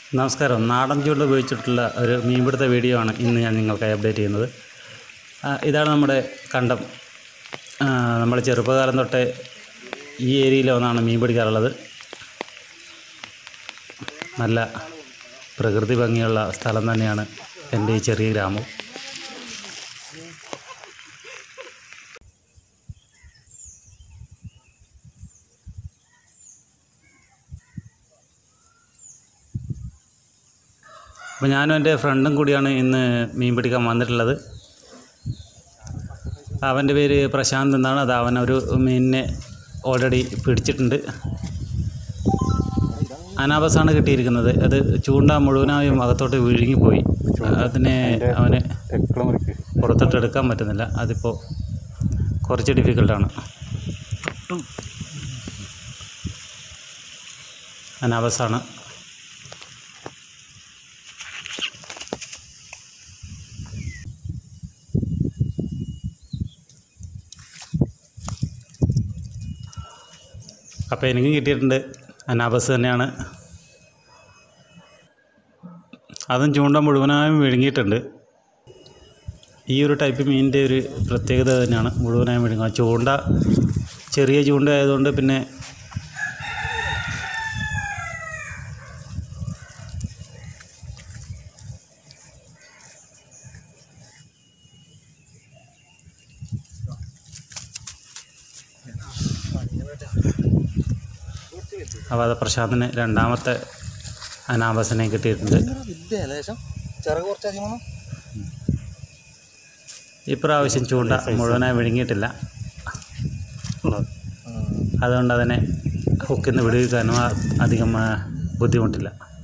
നമസ്കാരം നാടൻ ചൂണ്ട ഉപയോഗിച്ചിട്ടുള്ള ഒരു മീൻപിടുത്ത വീഡിയോ ആണ് ഇന്ന് ഞാൻ നിങ്ങൾക്കായി അപ്ഡേറ്റ് ചെയ്യുന്നത് ആ, ഇതാണ് നമ്മുടെ കണ്ടം ആ, നമ്മൾ ചെറുപ്പകാലം തൊട്ടേ ഈ ഏരിയയിൽ വന്നാണ് മീൻ പിടിക്കാറുള്ളത് നല്ല പ്രകൃതി ഭംഗിയുള്ള സ്ഥലം തന്നെയാണ് എൻ്റെ ഈ ചെറിയ ഗ്രാമം അപ്പോൾ ഞാനും എൻ്റെ ഫ്രണ്ടും കൂടിയാണ് ഇന്ന് മീൻ പിടിക്കാൻ വന്നിട്ടുള്ളത് അവൻ്റെ പേര് പ്രശാന്ത് എന്നാണ് അത് അവൻ ഒരു മീനിനെ ഓൾറെഡി പിടിച്ചിട്ടുണ്ട് അനാബസാണ് കിട്ടിയിരിക്കുന്നത് അത് ചൂണ്ട മുഴുവനായും അകത്തോട്ട് വിഴുങ്ങിപ്പോയി അതിനെ അവന് പുറത്തോട്ട് എടുക്കാൻ പറ്റുന്നില്ല അതിപ്പോൾ കുറച്ച് ഡിഫിക്കൽട്ടാണ് അനാബസാണ് അപ്പോൾ എനിക്കും കിട്ടിയിട്ടുണ്ട് അനാബസ് തന്നെയാണ് അതും ചൂണ്ട മുഴുവനായും വിഴുങ്ങിയിട്ടുണ്ട് ഈ ഒരു ടൈപ്പ് മീനിൻ്റെ ഒരു പ്രത്യേകത തന്നെയാണ് മുഴുവനായും വിഴുങ്ങുക ചൂണ്ട ചെറിയ ചൂണ്ട ആയതുകൊണ്ട് പിന്നെ അപ്പോൾ അത് പ്രശാന്തിന് രണ്ടാമത്തെ അനാബസിനെ കിട്ടിയിട്ടുണ്ട് ഇല്ല ലേശം ചിറക് കുറച്ചധികം വന്നു ഇപ്രാവശ്യം ചൂണ്ട മുഴുവനായി വിഴുങ്ങിയിട്ടില്ല അതുകൊണ്ട് അതിനെ ഹുക്കിൽ നിന്ന് വിടുവിക്കാനും ആ- അധികം ആ, ബുദ്ധിമുട്ടില്ല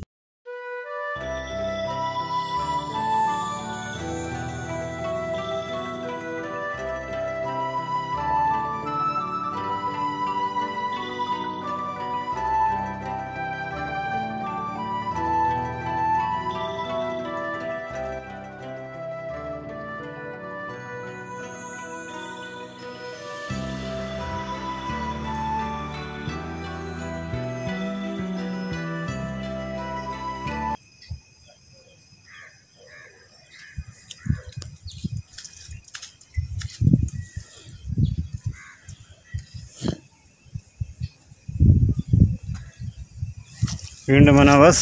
വീണ്ടും അനാബസ്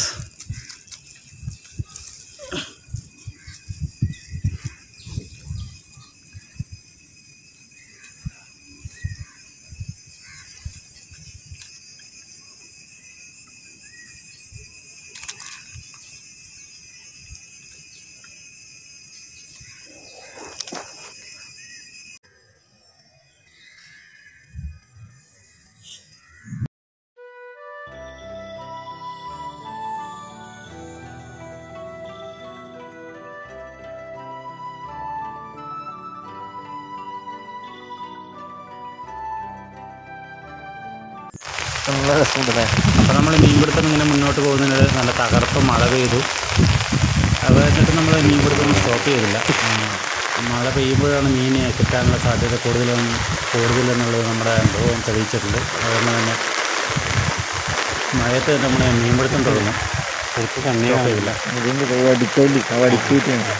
നല്ല രസമുണ്ടല്ലേ അപ്പോൾ നമ്മൾ മീൻപിടുത്തം ഇങ്ങനെ മുന്നോട്ട് പോകുന്നതിന് നല്ല തകർപ്പ് മഴ പെയ്തു അത് എന്നിട്ട് നമ്മൾ മീൻപിടുത്തം സ്റ്റോപ്പ് ചെയ്തില്ല ആ, മഴ പെയ്യുമ്പോഴാണ് മീൻ കിട്ടാനുള്ള സാധ്യത കൂടുതലും കൂടുതലെന്നുള്ളത് നമ്മുടെ അനുഭവം തെളിയിച്ചിട്ടുണ്ട് അതുകൊണ്ട് തന്നെ മഴയത്ത് നമ്മൾ മീൻപിടുത്തം തുടങ്ങും സ്റ്റോപ്പ് ചെയ്തില്ല ഇതിൻ്റെ വടിക്കോലി ആ വടിക്കിട്ടാണ്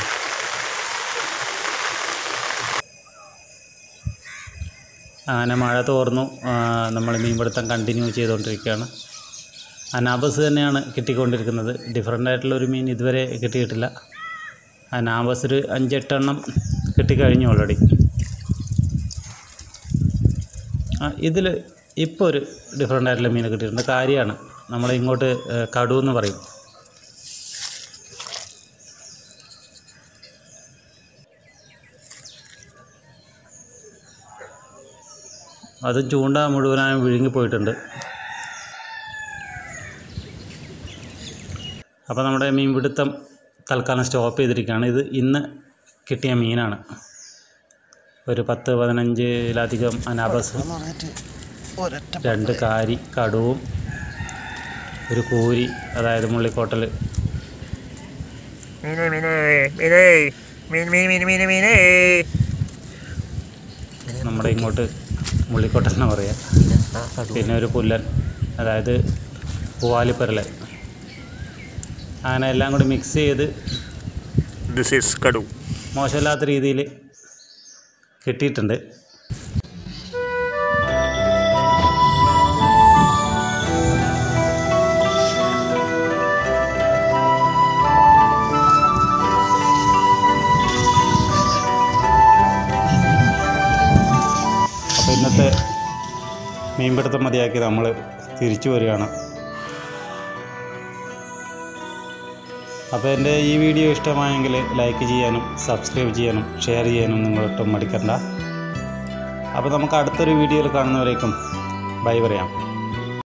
അങ്ങനെ മഴ തോർന്നു നമ്മൾ മീൻപിടുത്തം കണ്ടിന്യൂ ചെയ്തുകൊണ്ടിരിക്കുകയാണ് അനാബസ് തന്നെയാണ് കിട്ടിക്കൊണ്ടിരിക്കുന്നത് ഡിഫറെൻ്റ് ആയിട്ടുള്ള ഒരു മീൻ ഇതുവരെ കിട്ടിയിട്ടില്ല അനാബസ് ഒരു അഞ്ചെട്ടെണ്ണം കിട്ടിക്കഴിഞ്ഞു ഓൾറെഡി ഇതിൽ ഇപ്പോൾ ഒരു ഡിഫറെൻ്റ് ആയിട്ടുള്ള മീൻ കിട്ടിയിട്ടുണ്ട് കാര്യമാണ് നമ്മൾ ഇങ്ങോട്ട് ഏഹ്, കടു എന്ന് പറയും അതും ചൂണ്ട മുഴുവനായും വിഴുങ്ങിപ്പോയിട്ടുണ്ട് അപ്പോൾ നമ്മുടെ മീൻപിടുത്തം തൽക്കാലം സ്റ്റോപ്പ് ചെയ്തിരിക്കുകയാണ് ഇത് ഇന്ന് കിട്ടിയ മീനാണ് ഒരു പത്ത് പതിനഞ്ചിലധികം അനാബസ് ഒരൊറ്റ രണ്ട് കാരി കടുവും ഒരു കൂരി അതായത് മുള്ളിക്കോട്ടൽ മീനെ മീനെ മീനെ മീൻ മീൻ മീൻ മീൻ മീനെ നമ്മുടെ ഇങ്ങോട്ട് മുള്ളിക്കോട്ടൽ എന്ന് പറയാം പിന്നെ ഒരു പുല്ലൻ അതായത് പൂവാലിപ്പരല് അങ്ങനെ എല്ലാം കൂടി മിക്സ് ചെയ്ത് ദിസ് ഈസ് കടു മോശമില്ലാത്ത രീതിയിൽ കിട്ടിയിട്ടുണ്ട് അപ്പോൾ ഇന്നത്തെ മീൻപിടുത്തം മതിയാക്കി നമ്മൾ തിരിച്ചു വരികയാണ് അപ്പോൾ എൻ്റെ ഈ വീഡിയോ ഇഷ്ടമായെങ്കിൽ ലൈക്ക് ചെയ്യാനും സബ്സ്ക്രൈബ് ചെയ്യാനും ഷെയർ ചെയ്യാനും നിങ്ങളൊട്ടും മടിക്കണ്ട അപ്പോൾ നമുക്ക് അടുത്തൊരു വീഡിയോയിൽ കാണുന്നവരേക്കും ബൈ പറയാം